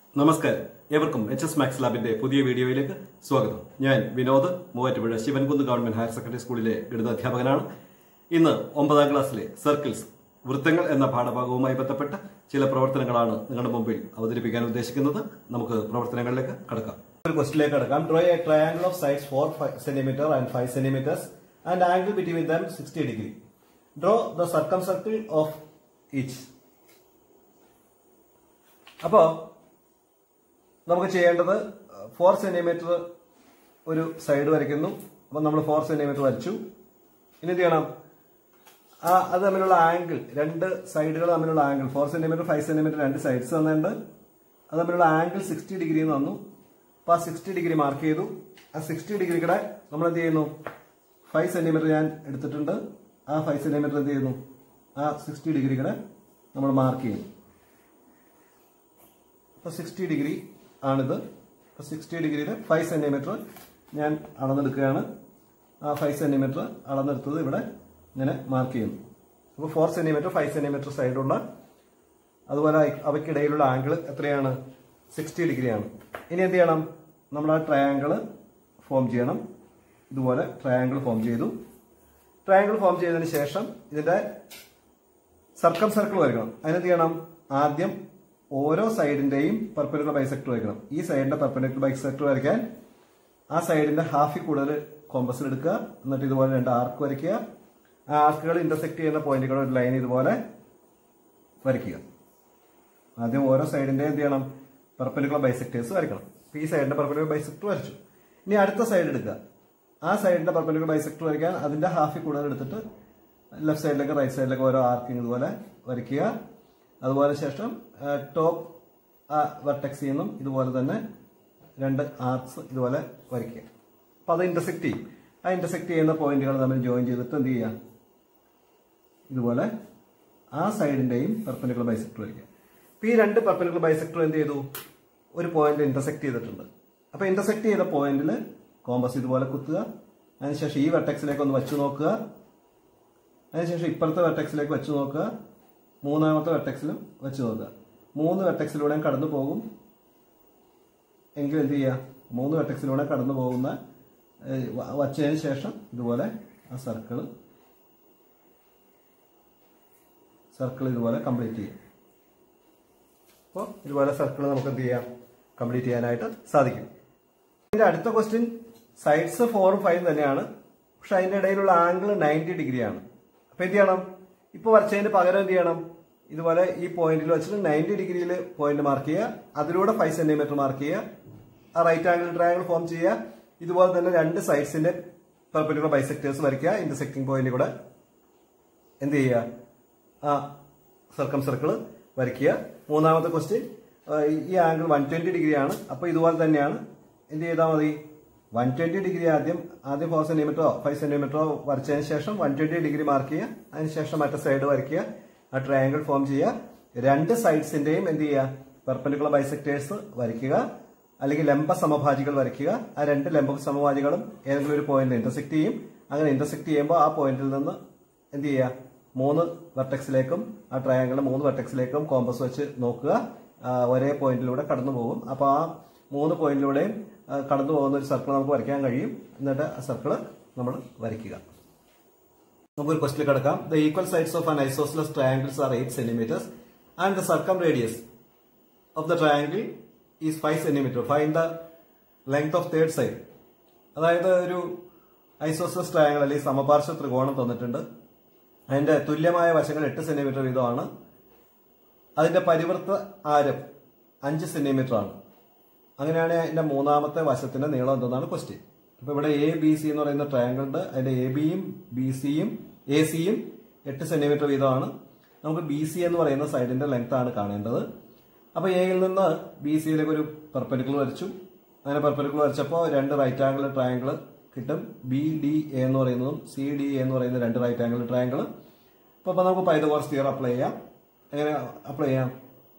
നമസ്കാരം ഏവർക്കും H S max ലാബിന്റെ പുതിയ വീഡിയോയിലേക്ക് സ്വാഗതം ഞാൻ Vinod Muvattupuzha Sivankunnu government higher secondary സ്കൂളിലെ ഗണിതാധ്യാപകനാണ് ഇന്ന് ഒമ്പതാം ക്ലാസ്സിലെ സർക്കിൾസ് വൃത്തങ്ങൾ എന്ന പാഠഭാഗവുമായി ബന്ധപ്പെട്ട ചില പ്രവർത്തനങ്ങളാണ് നിങ്ങളുടെ മുമ്പിൽ അവതരിപ്പിക്കാൻ ഉദ്ദേശിക്കുന്നത് നമുക്ക് പ്രവർത്തനങ്ങളിലേക്ക് കടക്കാം ഒരു ക്വസ്റ്റിലേക്ക് കടക്കാം draw a triangle of sides four centimetre and five centimetres and angle between them sixty degree draw the circumcircle of each അപ്പോ നമുക്ക് ചെയ്യേണ്ടത് ഫോർ സെന്റിമീറ്റർ ഒരു സൈഡ് വരയ്ക്കുന്നു അപ്പൊ നമ്മൾ ഫോർ സെന്റിമീറ്റർ വരച്ചു ഇനി എന്ത് ചെയ്യണം ആ അത് തമ്മിലുള്ള ആംഗിൾ രണ്ട് സൈഡുകൾ തമ്മിലുള്ള angle four centimetre five centimetre രണ്ട് സൈഡ്സ് തന്നിട്ടുണ്ട് അത് തമ്മിലുള്ള ആംഗിൾ സിക്സ്റ്റി ഡിഗ്രി എന്ന് തന്നു അപ്പൊ ആ സിക്സ്റ്റി ഡിഗ്രി മാർക്ക് ചെയ്തു ആ സിക്സ്റ്റി ഡിഗ്രി കൂടെ നമ്മൾ എന്ത് ചെയ്യുന്നു ഫൈവ് സെന്റിമീറ്റർ ഞാൻ എടുത്തിട്ടുണ്ട് ആ ഫൈവ് സെന്റിമീറ്റർ എന്ത് ചെയ്യുന്നു ആ സിക്സ്റ്റി ഡിഗ്രി കൂടെ നമ്മൾ മാർക്ക് ചെയ്യുന്നു അപ്പോൾ സിക്സ്റ്റി ഡിഗ്രി ആണിത് അപ്പോൾ സിക്സ്റ്റി ഡിഗ്രിയിൽ ഫൈവ് സെൻറ്റിമീറ്റർ ഞാൻ അളന്നെടുക്കുകയാണ് ആ ഫൈവ് സെൻറ്റിമീറ്റർ അളന്നെടുത്തത് ഇവിടെ ഇങ്ങനെ മാർക്ക് ചെയ്യുന്നു അപ്പോൾ ഫോർ സെൻറ്റിമീറ്റർ ഫൈവ് സെൻറ്റിമീറ്റർ സൈഡുള്ള അതുപോലെ അയ്- അവയ്ക്കിടയിലുള്ള ആംഗിൾ എത്രയാണ് സിക്സ്റ്റി ഡിഗ്രിയാണ് ഇനി എന്ത് ചെയ്യണം നമ്മൾ ആ ട്രയാങ്കിൾ ഫോം ചെയ്യണം ഇതുപോലെ ട്രയാങ്കിൾ ഫോം ചെയ്തു ട്രയാങ്കിൾ ഫോം ചെയ്തതിന് ശേഷം ഇതിന്റെ സർക്കം സർക്കിൾ വരയ്ക്കണം അതിനെന്ത് ചെയ്യണം ആദ്യം ഓരോ സൈഡിന്റെയും പെർപ്പൻഡിക്കുലർ ബൈസെക്ടർ വരയ്ക്കണം ഈ സൈഡിന്റെ പെർപ്പൻഡിക്കുലർ ബൈസെക്ടർ വരയ്ക്കാൻ ആ സൈഡിന്റെ ഹാഫിൽ കൂടുതൽ കോമ്പസിൽ എടുക്കുക എന്നിട്ട് ഇതുപോലെ രണ്ട് ആർക്ക് വരയ്ക്കുക ആ ആർക്കുകൾ ഇന്റർസെക്ട് ചെയ്യുന്ന പോയിന്റുകൾ ഒരു ലൈൻ ഇതുപോലെ വരയ്ക്കുക ആദ്യം ഓരോ സൈഡിന്റെ എന്ത് ചെയ്യണം പെർപ്പൻഡിക്കുലർ ബൈസെക്ടേഴ്സ് വരയ്ക്കണം അപ്പൊ ഈ സൈഡിന്റെ പെർപ്പൻഡിക്കുലർ ബൈസെക്ടർ വരച്ചു ഇനി അടുത്ത സൈഡ് എടുക്കുക ആ സൈഡിന്റെ പെർപ്പൻഡിക്കുലർ ബൈസെക്ടർ വരയ്ക്കാൻ അതിന്റെ ഹാഫിൽ കൂടുതൽ എടുത്തിട്ട് ലെഫ്റ്റ് സൈഡിലേക്ക് റൈറ്റ് സൈഡിലേക്ക് ഓരോ ആർക്കിങ് ഇതുപോലെ വരയ്ക്കുക അതുപോലെ ശേഷം ടോപ്പ് വെർട്ടെക്സിൽ നിന്നും ഇതുപോലെ തന്നെ രണ്ട് ആർക്സ് ഇതുപോലെ വരയ്ക്കുക അപ്പൊ അത് ഇന്റർസെക്ട് ചെയ്യും ആ ഇന്റർസെക്ട് ചെയ്യുന്ന പോയിന്റുകൾ തമ്മിൽ ജോയിൻ ചെയ്തിട്ട് എന്ത് ചെയ്യുക ഇതുപോലെ ആ സൈഡിന്റെയും പെർപ്പൻഡിക്കുലർ ബൈസെക്ടർ വരയ്ക്കുക അപ്പൊ ഈ രണ്ട് പെർപ്പൻഡിക്കുലർ ബൈസെക്ടർ എന്ത് ചെയ്തു ഒരു പോയിന്റ് ഇന്റർസെക്ട് ചെയ്തിട്ടുണ്ട് അപ്പൊ ഇന്റർസെക്ട് ചെയ്ത പോയിന്റിൽ കോമ്പസ് ഇതുപോലെ കുത്തുക അതിനുശേഷം ഈ വെർട്ടെക്സിലേക്ക് ഒന്ന് വെച്ചു നോക്കുക അതിനുശേഷം ഇപ്പുറത്തെ വെർട്ടെക്സിലേക്ക് വെച്ച് നോക്കുക മൂന്നാമത്തെ വെർട്ടെക്സിലും വെച്ച് നോക്കുക മൂന്ന് വെർട്ടെക്സിലൂടെയും കടന്നു പോകും എങ്കിൽ എന്ത് ചെയ്യുക മൂന്ന് വെർട്ടെക്സിലൂടെ കടന്നു പോകുന്ന ഏഹ്, വ- വച്ചതിന് ശേഷം ഇതുപോലെ ആ സർക്കിൾ സർക്കിൾ ഇതുപോലെ കംപ്ലീറ്റ് ചെയ്യും അപ്പോൾ ഇതുപോലെ സർക്കിൾ നമുക്ക് എന്ത് ചെയ്യാം കംപ്ലീറ്റ് ചെയ്യാനായിട്ട് സാധിക്കും ഇതിന്റെ അടുത്ത ക്വസ്റ്റ്യൻ സൈഡ്സ് ഫോറും ഫൈവും തന്നെയാണ് പക്ഷെ അതിന്റെ ഇടയിലുള്ള ആംഗിൾ നയൻറ്റി ഡിഗ്രിയാണ് അപ്പൊ എന്ത് ചെയ്യണം ഇപ്പൊ വരച്ചതിന് പകരം എന്ത് ചെയ്യണം ഇതുപോലെ ഈ പോയിന്റിൽ വെച്ചിട്ട് നയൻറ്റി ഡിഗ്രിയിൽ പോയിന്റ് മാർക്ക് ചെയ്യുക അതിലൂടെ ഫൈവ് സെന്റിമീറ്റർ മാർക്ക് ചെയ്യുക ആ റൈറ്റ് ആംഗിൾ ട്രയാംഗിൾ ഫോം ചെയ്യുക ഇതുപോലെ തന്നെ രണ്ട് സൈഡ്സിന്റെ പെർപ്പൻഡിക്കുലർ ബൈസെക്ടേഴ്സ് വരയ്ക്കുക ഇന്റർസെക്ടിങ് പോയിന്റ് കൂടെ എന്ത് ചെയ്യുക ആ സർക്കം സർക്കിൾ വരയ്ക്കുക മൂന്നാമത്തെ ക്വസ്റ്റ്യൻ ഈ ആംഗിൾ വൺ ട്വന്റി ഡിഗ്രി ആണ് അപ്പൊ ഇതുപോലെ തന്നെയാണ് എന്ത് ചെയ്താൽ മതി വൺ ട്വന്റി ഡിഗ്രി ആദ്യം ആദ്യം ഫോർ സെന്റിമീറ്ററോ ഫൈവ് സെന്റിമീറ്ററോ വരച്ചതിന് ശേഷം വൺ ട്വന്റി ഡിഗ്രി മാർക്ക് ചെയ്യുക അതിനുശേഷം മറ്റേ സൈഡ് വരയ്ക്കുക ആ ട്രയാങ്കിൾ ഫോം ചെയ്യുക രണ്ട് സൈഡ്സിന്റെയും എന്ത് ചെയ്യുക പെർപ്പൻഡിക്കുലർ ബൈസെക്ടേഴ്സ് വരയ്ക്കുക അല്ലെങ്കിൽ ലംബ സമഭാജികൾ വരയ്ക്കുക ആ രണ്ട് ലംബ സമഭാജികളും ഏതെങ്കിലും ഒരു പോയിന്റ് ഇന്റർസെക്ട് ചെയ്യും അങ്ങനെ ഇന്റർസെക്ട് ചെയ്യുമ്പോൾ ആ പോയിന്റിൽ നിന്ന് എന്ത് ചെയ്യുക മൂന്ന് വെർട്ടെക്സിലേക്കും ആ ട്രയാങ്കിൾ മൂന്ന് വെർട്ടെക്സിലേക്കും കോമ്പസ് വെച്ച് നോക്കുക ആ, ഒരേ പോയിന്റിലൂടെ കടന്നു പോകും അപ്പോൾ ആ മൂന്ന് പോയിന്റിലൂടെയും ആ, കടന്നു പോകുന്ന ഒരു സർക്കിൾ നമുക്ക് വരയ്ക്കാൻ കഴിയും എന്നിട്ട് ആ സർക്കിൾ നമ്മൾ വരയ്ക്കുക നമുക്കൊരു ക്വസ്റ്റിൽ കിടക്കാം the equal sides of an isosceles triangles are eight centimetres and the circumradius of the triangle is five centimetre find the length of third side അതായത് ഒരു ഐസോസിലസ് ട്രയാങ്കിൾ അല്ലെങ്കിൽ സമപാർശ്വ ത്രികോണം തന്നിട്ടുണ്ട് അതിന്റെ തുല്യമായ വശങ്ങൾ എട്ട് സെന്റിമീറ്റർ വീതമാണ് അതിന്റെ പരിവൃത്ത ആരം അഞ്ച് സെന്റിമീറ്റർ ആണ് അങ്ങനെയാണെങ്കിൽ അതിന്റെ മൂന്നാമത്തെ വശത്തിന്റെ നീളം എന്തെന്നാണ് ക്വസ്റ്റ്യൻ അപ്പൊ ഇവിടെ എ ബി സി എന്ന് പറയുന്ന ട്രയാങ്കിൾ ഉണ്ട് അതിന്റെ എ ബിയും ബി സിയും എ സിയും എട്ട് സെന്റിമീറ്റർ വീതമാണ് നമുക്ക് ബി സി എന്ന് പറയുന്ന സൈഡിന്റെ ലെങ്ത് ആണ് കാണേണ്ടത് അപ്പൊ എയിൽ നിന്ന് ബി സിയിലേക്ക് ഒരു പെർപ്പൻഡിക്കുലർ വരച്ചു അങ്ങനെ പെർപ്പൻഡിക്കുലർ വരച്ചപ്പോൾ രണ്ട് റൈറ്റ് ആംഗിൾ ട്രയാങ്കിൾ കിട്ടും ബി ഡി എ എന്ന് പറയുന്നതും സി ഡി എ എന്ന് പറയുന്ന രണ്ട് റൈറ്റ് ആംഗിൾ ട്രയാങ്കിൾ അപ്പൊ അപ്പൊ നമുക്ക് പൈതകോർസ് തിയർ അപ്ലൈ ചെയ്യാം എങ്ങനെ അപ്ലൈ ചെയ്യാം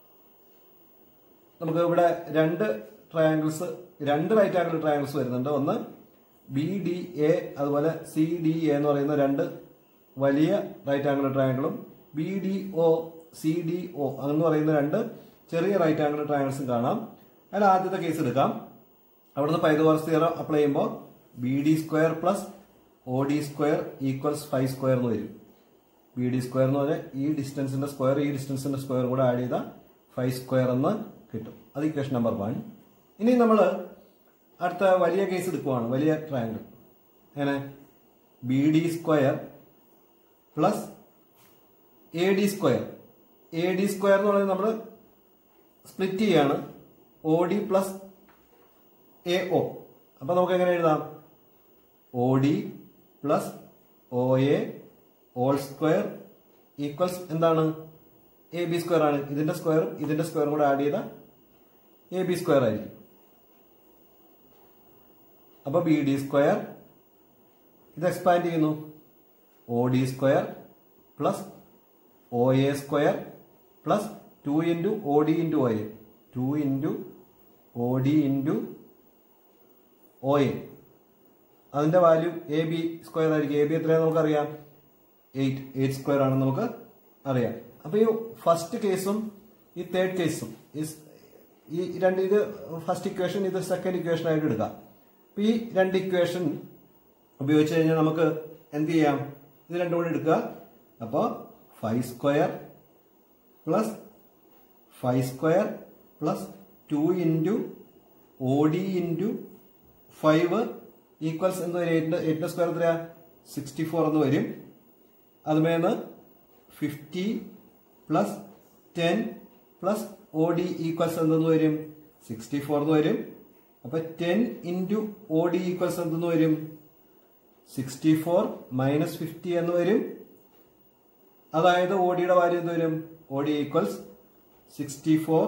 നമുക്ക് ഇവിടെ രണ്ട് ട്രയാങ്കിൾസ് രണ്ട് റൈറ്റ് ആംഗിൾ ട്രയാങ്കിൾസ് വരുന്നുണ്ട് ഒന്ന് ബി ഡി എ അതുപോലെ സി ഡി എ എന്ന് പറയുന്ന രണ്ട് വലിയ റൈറ്റ് ആംഗിൾ ട്രയാങ്കിളും B D O C D O എന്ന് പറയുന്ന രണ്ട് ചെറിയ റൈറ്റ് ആംഗിൾ ട്രയാങ്കിൾസും കാണാം അതിൽ ആദ്യത്തെ കേസ് എടുക്കാം അവിടുന്ന് പൈതോറസ് തിയറം അപ്ലൈ ചെയ്യുമ്പോൾ B D square plus O D square equals five square എന്ന് വരും ബി ഡി സ്ക്വയർ എന്ന് പറഞ്ഞാൽ ഈ ഡിസ്റ്റൻസിന്റെ സ്ക്വയർ ഈ ഡിസ്റ്റൻസിന്റെ സ്ക്വയർ കൂടെ ആഡ് ചെയ്താൽ ഫൈവ് സ്ക്വയർ എന്ന് കിട്ടും അത് ഇക്വേഷൻ നമ്പർ വൺ ഇനി നമ്മൾ അടുത്ത വലിയ കേസ് എടുക്കുവാണ് വലിയ ട്രയാങ്കിൾ എങ്ങനെ B D square plus A D square A D square എന്ന് പറയുന്നത് നമ്മൾ സ്പ്ലിറ്റ് ചെയ്യാണ് O D plus A O അപ്പൊ നമുക്ക് എങ്ങനെ എഴുതാം O D plus O A all square equals എന്താണ് എ ബി സ്ക്വയർ ആണ് ഇതിന്റെ സ്ക്വയറും ഇതിന്റെ സ്ക്വയറും കൂടെ ആഡ് ചെയ്ത എ ബി സ്ക്വയർ ആയിരിക്കും അപ്പൊ ബി ഡി സ്ക്വയർ ഇത് എക്സ്പാൻഡ് ചെയ്യുന്നു O D square plus O A square plus two into O D into O A two into O D into O A അതിന്റെ വാല്യൂ എ ബി സ്ക്വയർ ആയിരിക്കും A B എത്രയാണെന്ന് നമുക്കറിയാം eight eight square ആണെന്ന് നമുക്ക് അറിയാം അപ്പൊ ഈ first കേസും ഈ തേർഡ് കേസും ഈ രണ്ട് ഇത് ഫസ്റ്റ് ഇക്വേഷൻ ഇത് സെക്കൻഡ് ഇക്വേഷൻ ആയിട്ട് എടുക്കാം അപ്പൊ ഈ രണ്ട് ഇക്വേഷൻ ഉപയോഗിച്ച് കഴിഞ്ഞാൽ നമുക്ക് എന്ത് ചെയ്യാം ഇത് രണ്ടും കൂടി എടുക്കുക അപ്പോൾ five square plus five square plus two into O D into five equals എന്ന് വരും എയ്റ്റിന്റെ എയ്റ്റിന്റെ സ്ക്വയർ എത്രയാ സിക്സ്റ്റി ഫോർ എന്ന് വരും അതുമേന്ന് fifty plus ten plus O D equals എന്തെന്ന് വരും സിക്സ്റ്റി ഫോർ എന്ന് വരും അപ്പൊ ten into O D equals എന്തെന്ന് വരും സിക്സ്റ്റി ഫോർ മൈനസ് ഫിഫ്റ്റി എന്ന് വരും അതായത് ഒ ഡിയുടെ വാല്യൂ എന്ത് വരും O D equals sixty four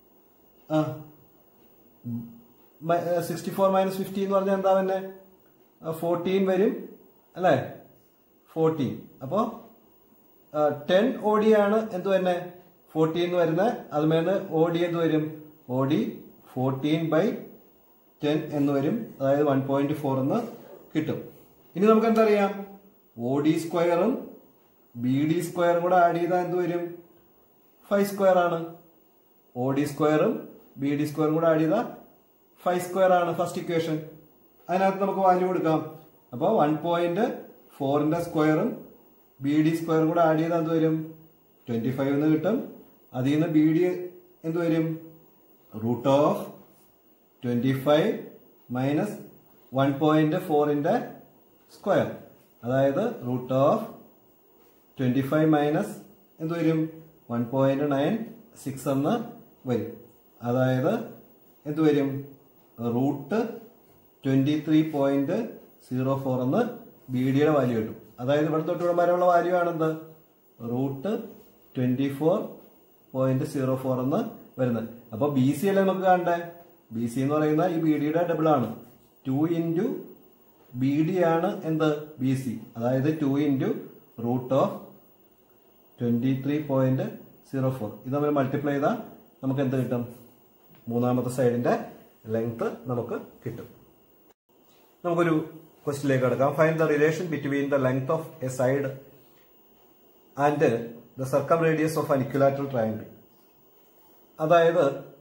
sixty four minus fifty എന്ന് പറഞ്ഞാൽ എന്താ തന്നെ ഫോർട്ടീൻ വരും അല്ലേ ഫോർട്ടീൻ അപ്പോ ടെൻ ഒ ഡി ആണ് എന്ത് തന്നെ ഫോർട്ടീൻ എന്ന് വരുന്നത് അതുമേന്ന് ഒ ഡി എന്ത് വരും O D fourteen by ten എന്ന് വരും അതായത് വൺ പോയിന്റ് ഫോർ എന്ന് കിട്ടും ഇനി നമുക്ക് എന്തറിയാം ഒ ഡി സ്ക്വയറും ബി ഡി സ്ക്വയറും കൂടെ ആഡ് ചെയ്താൽ എന്ത് വരും ഫൈവ് സ്ക്വയർ ആണ് ഒ ഡി സ്ക്വയറും ബി ഡി സ്ക്വയറും കൂടെ ആഡ് ചെയ്താൽ ഫൈവ് സ്ക്വയർ ആണ് ഫസ്റ്റ് ഇക്വേഷൻ അതിനകത്ത് നമുക്ക് വാല്യൂ കൊടുക്കാം അപ്പോൾ വൺ പോയിന്റ് ഫോറിന്റെ സ്ക്വയറും ബി ഡി സ്ക്വയറും കൂടെ ആഡ് ചെയ്താൽ എന്ത് വരും ട്വന്റി ഫൈവ് എന്ന് കിട്ടും അതിൽ നിന്ന് ബി ഡി എന്ത് വരും root of twenty five minus one point ഫോറിന്റെ സ്ക്വയർ അതായത് root of twenty five minus എന്ത് വരും വൺ പോയിന്റ് നയൻ സിക്സ് എന്ന് വരും അതായത് എന്ത് വരും root twenty three point zero four എന്ന് ബി ഡിയുടെ വാല്യൂ കിട്ടും അതായത് ഇവിടെ തൊട്ട് ഇവിടെ വരെയുള്ള വാല്യൂ ആണെന്ത് root twenty four point zero four എന്ന് വരുന്നത് അപ്പൊ ബി സി അല്ലേ നമുക്ക് കാണണ്ടേ ബി സി എന്ന് പറയുന്ന ഈ ബി ഡിയുടെ ഡബിൾ ആണ് ടു ഇൻറ്റു ബി ഡി ആണ് എന്ത് ബി സി അതായത് two into root of twenty three point zero four ഇത് നമ്മൾ മൾട്ടിപ്ലൈ ചെയ്താൽ നമുക്ക് എന്ത് കിട്ടും മൂന്നാമത്തെ സൈഡിന്റെ ലെങ്ത് നമുക്ക് കിട്ടും നമുക്കൊരു ക്വസ്റ്റിലേക്ക് കിടക്കാം find the relation between the length of a side and the circumradius of an equilateral triangle അതായത്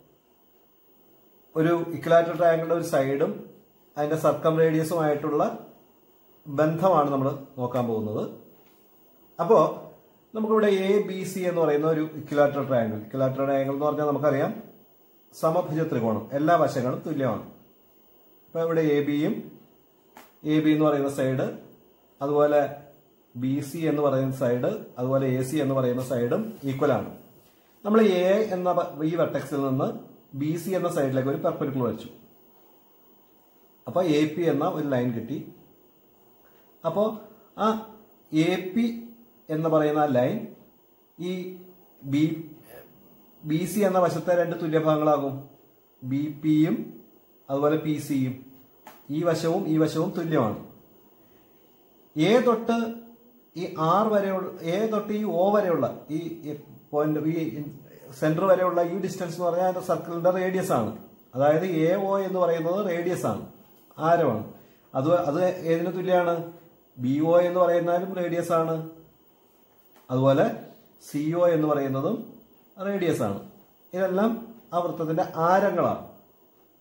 ഒരു ഇക്വലാറ്ററൽ ട്രയാങ്കിളിന്റെ ഒരു സൈഡും അതിന്റെ സർക്കം റേഡിയസുമായിട്ടുള്ള ബന്ധമാണ് നമ്മൾ നോക്കാൻ പോകുന്നത് അപ്പോ നമുക്കിവിടെ എ ബി സി എന്ന് പറയുന്ന ഒരു ഇക്വലാറ്ററൽ ട്രയാങ്കിൾ ഇക്വലാറ്ററൽ ട്രയാങ്കിൾ എന്ന് പറഞ്ഞാൽ നമുക്കറിയാം സമഭുജ ത്രികോണം എല്ലാ വശങ്ങളും തുല്യമാണ് അപ്പൊ ഇവിടെ എ ബിയും എ ബി എന്ന് പറയുന്ന സൈഡ് അതുപോലെ ബി സി എന്ന് പറയുന്ന സൈഡ് അതുപോലെ എ സി എന്ന് പറയുന്ന സൈഡും ഈക്വൽ ആണ് നമ്മൾ എ എന്ന പ- ഈ വെർട്ടെക്സിൽ നിന്ന് ബി സി എന്ന സൈഡിലേക്ക് ഒരു പെർപ്പനിക്കുലർ വരച്ചു അപ്പൊ എ പി എന്ന ഒരു ലൈൻ കിട്ടി അപ്പോ ആ എ പി എന്ന് പറയുന്ന ആ ലൈൻ ഈ ബി ബി സി എന്ന വശത്തെ രണ്ട് തുല്യഭാഗങ്ങളാകും ബി പിയും അതുപോലെ പി സിയും ഈ വശവും ഈ വശവും തുല്യമാണ് എ തൊട്ട് ഈ ആർ വരെയുള്ള എ തൊട്ട് ഈ ഒ വരെയുള്ള ഈ പോയിന്റ് ഈ സെന്റർ വരെയുള്ള ഈ ഡിസ്റ്റൻസ് എന്ന് പറഞ്ഞാൽ അതിന്റെ സർക്കിളിന്റെ റേഡിയസ് ആണ് അതായത് എ ഒ എന്ന് പറയുന്നത് റേഡിയസ് ആണ് ആരമാണ് അത് അത് ഏതിന് തുല്യമാണ് ബി ഒ എന്ന് പറയുന്നാലും റേഡിയസ് ആണ് അതുപോലെ സി ഒ എന്ന് പറയുന്നതും റേഡിയസ് ആണ് ഇതെല്ലാം ആ വൃത്തത്തിന്റെ ആരങ്ങളാണ്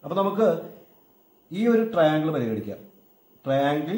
അപ്പൊ നമുക്ക് ഈ ഒരു ട്രയാങ്കിൾ പരിഗണിക്കാം triangle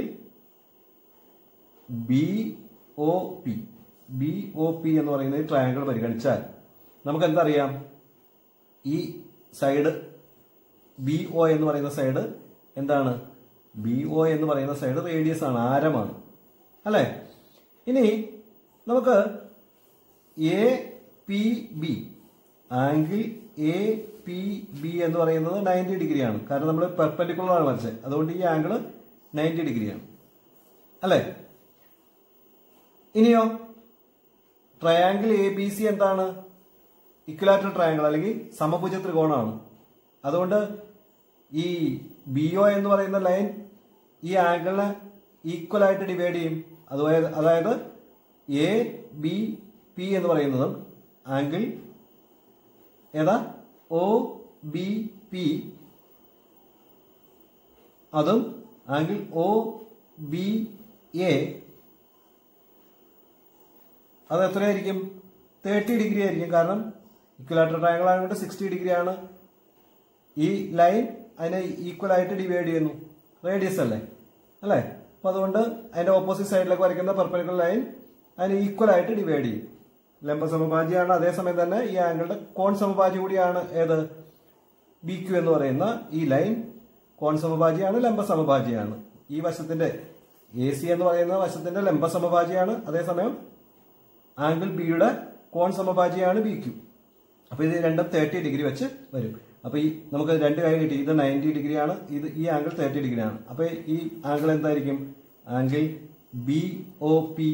B O P B O P എന്ന് പറയുന്ന ഈ ട്രയാങ്കിൾ പരിഗണിച്ചാൽ നമുക്ക് എന്തറിയാം ഈ സൈഡ് ബി ഒ എന്ന് പറയുന്ന സൈഡ് എന്താണ് ബി ഒ എന്ന് പറയുന്ന സൈഡ് റേഡിയസ് ആണ് ആരമാണ് അല്ലേ ഇനി നമുക്ക് A P B angle A P B എന്ന് പറയുന്നത് നയൻറ്റി ഡിഗ്രിയാണ് കാരണം നമ്മൾ പെർപെൻഡിക്കുലർ ആണ് വരച്ചത് അതുകൊണ്ട് ഈ ആംഗിൾ നയൻറ്റി ഡിഗ്രിയാണ് അല്ലേ ഇനിയോ ട്രയാങ്കിൾ എ ബി സി എന്താണ് ഇക്വലാറ്റർ ട്രയാങ്കിൾ അല്ലെങ്കിൽ സമഭുജ ത്രികോണമാണ് അതുകൊണ്ട് ഈ ബി ഒ എന്ന് പറയുന്ന ലൈൻ ഈ ആംഗിളിനെ ഈക്വൽ ആയിട്ട് ഡിവൈഡ് ചെയ്യും അതുപോലെ അതായത് എ ബി പി എന്ന് പറയുന്നതും ആംഗിൾ ഏതാ ഒ ബി പി അതും ആംഗിൾ ഒ ബി എ അത് എത്രയായിരിക്കും തേർട്ടി ഡിഗ്രി ആയിരിക്കും കാരണം ഇക്വലാറ്റർ ട്രയാങ്കിൾ ആയതുകൊണ്ട് സിക്സ്റ്റി ഡിഗ്രി ആണ് ഈ ലൈൻ അതിനെ ഈക്വൽ ആയിട്ട് ഡിവൈഡ് ചെയ്യുന്നു റേഡിയസ് അല്ലേ അല്ലേ അപ്പൊ അതുകൊണ്ട് അതിന്റെ ഓപ്പോസിറ്റ് സൈഡിലേക്ക് വരയ്ക്കുന്ന പെർപ്പനിക്കുലർ ലൈൻ അതിന് ഈക്വൽ ആയിട്ട് ഡിവൈഡ് ചെയ്യും ലംബ സമഭാജിയാണ് അതേസമയം തന്നെ ഈ ആംഗിളുടെ കോൺ സമഭാജി കൂടിയാണ് ഏത് ബി ക്യു എന്ന് പറയുന്ന ഈ ലൈൻ കോൺ സമഭാജിയാണ് ലംബ സമഭാജിയാണ് ഈ വശത്തിന്റെ എ സി എന്ന് പറയുന്ന വശത്തിന്റെ ലംബ സമഭാജിയാണ് അതേസമയം ആംഗിൾ ബിയുടെ കോൺ സമഭാജിയാണ് ബി ക്യു അപ്പൊ ഇത് രണ്ടും തേർട്ടി ഡിഗ്രി വെച്ച് വരും അപ്പൊ ഈ നമുക്ക് രണ്ട് കാര്യം കിട്ടി ഇത് നയൻറ്റി ഡിഗ്രി ആണ് ഇത് ഈ ആംഗിൾ തേർട്ടി ഡിഗ്രി ആണ് അപ്പൊ ഈ ആംഗിൾ എന്തായിരിക്കും ആംഗിൾ ബി ഒ പി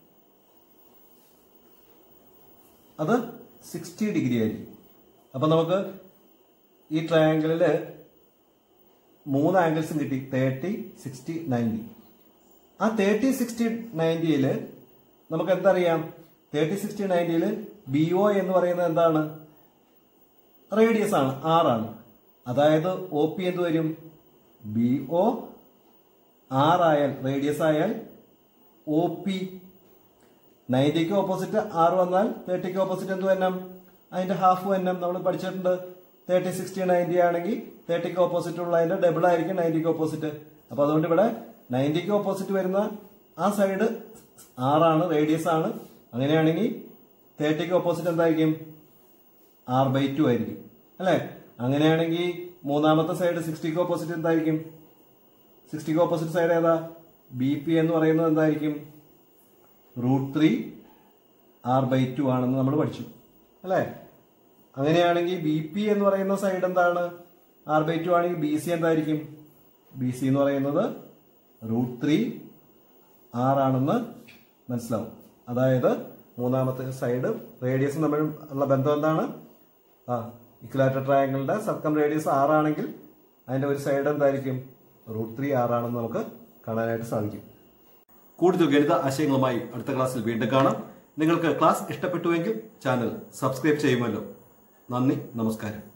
അത് സിക്സ്റ്റി ഡിഗ്രി ആയിരിക്കും അപ്പൊ നമുക്ക് ഈ ട്രയാങ്കിളില് മൂന്ന് ആംഗിൾസും കിട്ടി തേർട്ടി സിക്സ്റ്റി നയൻറ്റി ആ തേർട്ടി സിക്സ്റ്റി നയൻറ്റിയില് നമുക്ക് എന്തറിയാം തേർട്ടി സിക്സ്റ്റി നയൻറ്റിയില് ബി ഒ എന്ന് പറയുന്നത് എന്താണ് റേഡിയസ് ആണ് ആറാണ് അതായത് ഒ പി എന്ത് വരും ബി ഒ ആർ ആയാൽ റേഡിയസ് ആയാൽ ഒ പി നയൻറ്റിക്ക് ഓപ്പോസിറ്റ് ആറ് വന്നാൽ തേർട്ടിക്ക് ഓപ്പോസിറ്റ് എന്ത് വരണം അതിന്റെ ഹാഫ് വരണം നമ്മൾ പഠിച്ചിട്ടുണ്ട് തേർട്ടി സിക്സ്റ്റി നയൻറ്റി ആണെങ്കിൽ തേർട്ടിക്ക് ഓപ്പോസിറ്റ് ഉള്ള അതിന്റെ ഡബിൾ ആയിരിക്കും നയൻറ്റിക്ക് ഓപ്പോസിറ്റ് അപ്പൊ അതുകൊണ്ട് ഇവിടെ നയൻറ്റിക്ക് ഓപ്പോസിറ്റ് വരുന്ന ആ സൈഡ് ആറാണ് റേഡിയസ് ആണ് അങ്ങനെയാണെങ്കിൽ തേർട്ടിക്ക് ഓപ്പോസിറ്റ് എന്തായിരിക്കും ആർ ബൈ ടു ആയിരിക്കും അല്ലെ അങ്ങനെയാണെങ്കിൽ മൂന്നാമത്തെ സൈഡ് സിക്സ്റ്റിക്ക് ഓപ്പോസിറ്റ് എന്തായിരിക്കും സിക്സ്റ്റിക്ക് ഓപ്പോസിറ്റ് സൈഡ് ഏതാ ബി പി എന്ന് പറയുന്നത് എന്തായിരിക്കും root three R by two ആണെന്ന് നമ്മൾ പഠിച്ചു അല്ലേ അങ്ങനെയാണെങ്കിൽ ബി പി എന്ന് പറയുന്ന സൈഡ് എന്താണ് ആർ ബൈ ടു ആണെങ്കിൽ ബി സി എന്തായിരിക്കും ബി സി എന്ന് പറയുന്നത് റൂട്ട് ത്രീ ആർ ആണെന്ന് മനസ്സിലാവും അതായത് മൂന്നാമത്തെ സൈഡ് റേഡിയസും തമ്മിൽ ഉള്ള ബന്ധം എന്താണ് ആ ഇക്വലാറ്റർ ട്രയാങ്കിളിന്റെ സർക്കം റേഡിയസ് ആറാണെങ്കിൽ അതിന്റെ ഒരു സൈഡ് എന്തായിരിക്കും റൂട്ട് ത്രീ ആറാണെന്ന് നമുക്ക് കാണാനായിട്ട് സാധിക്കും കൂടുതൽ ഗണിത ആശയങ്ങളുമായി അടുത്ത ക്ലാസ്സിൽ വീണ്ടും കാണാം നിങ്ങൾക്ക് ക്ലാസ് ഇഷ്ടപ്പെട്ടുവെങ്കിൽ ചാനൽ സബ്സ്ക്രൈബ് ചെയ്യുമല്ലോ നന്ദി നമസ്കാരം